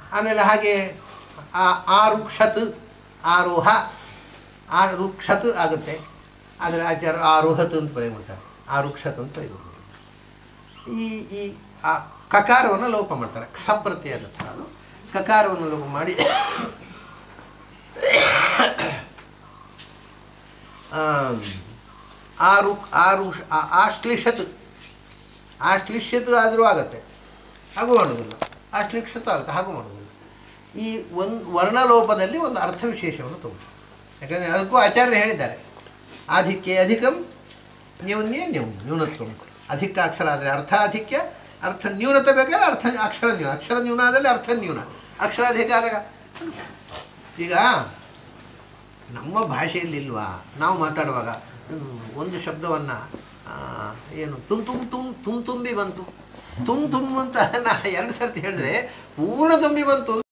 ಆಮೇಲೆ ಹಾಗೆ ಆ ಆರುಕ್ಷತ್ ಆರೋಹ ಆ ರುಕ್ಷತ್ ಆಗುತ್ತೆ ಆದರೆ ಆಚಾರ ಆರೋಹತ್ ಅಂತ ಬರೆಯಬಿಡ್ತಾರೆ ಆರುಕ್ಷತ್ ಅಂತ ಬರೆಯಬಿಡ್ತಾರೆ ಈ ಈ ಆ ಕಕಾರವನ್ನು ಲೋಪ ಮಾಡ್ತಾರೆ ಕ್ಷಪ್ರತಿ ಅನ್ನತ್ತೆ ಅದು ಕಕಾರವನ್ನು ಲೋಪ ಮಾಡಿ ಆಮ್, ಆರು ಆರು ಆ- ಆಶ್ಲಿಷತ್ ಆಶ್ಲಿಷ್ಯತ್ ಆದರೂ ಆಗುತ್ತೆ ಹಾಗೂ ಮಾಡೋದಿಲ್ಲ ಆಶ್ಲಿಕ್ಷತ್ ಆಗುತ್ತೆ ಹಾಗೂ ಮಾಡೋದಿಲ್ಲ ಈ ಒಂದು ವರ್ಣಲೋಪದಲ್ಲಿ ಒಂದು ಅರ್ಥ ವಿಶೇಷವನ್ನು ತುಂಬ ಯಾಕಂದರೆ ಅದಕ್ಕೂ ಆಚಾರ್ಯರು ಹೇಳಿದ್ದಾರೆ ಆಧಿಕ್ಯ ಅಧಿಕಂ ನ್ಯೂನ್ಯ ನ್ಯೂನ್ ನ್ಯೂನತ್ವ ಅಧಿಕ ಅಕ್ಷರ ಆದರೆ ಅರ್ಥ ಅಧಿಕ್ಯ ಅರ್ಥ ನ್ಯೂನತೆ ಬೇಕಾದ್ರೆ ಅರ್ಥ ಅಕ್ಷರ ನ್ಯೂನ ಅಕ್ಷರ ನ್ಯೂನ ಆದಲ್ಲಿ ಅರ್ಥ ನ್ಯೂನ ಅಕ್ಷರ ಅಧಿಕ ಆದಾಗ ಈಗ ನಮ್ಮ ಭಾಷೆಯಲ್ಲಿ ಇಲ್ವಾ ನಾವು ಮಾತಾಡುವಾಗ ಹ್ಮ್, ಒಂದು ಶಬ್ದವನ್ನು ಏನು ತುಮ್ ತುಮ್ ತುಮ್ ತುಮ್ ತುಂಬಿ ಬಂತು ತುಮ್ ತುಮ್ ಅಂತ ನಾ ಎರಡು ಸರ್ತಿ ಹೇಳಿದ್ರೆ ಪೂರ್ಣ ತುಂಬಿ ಬಂತು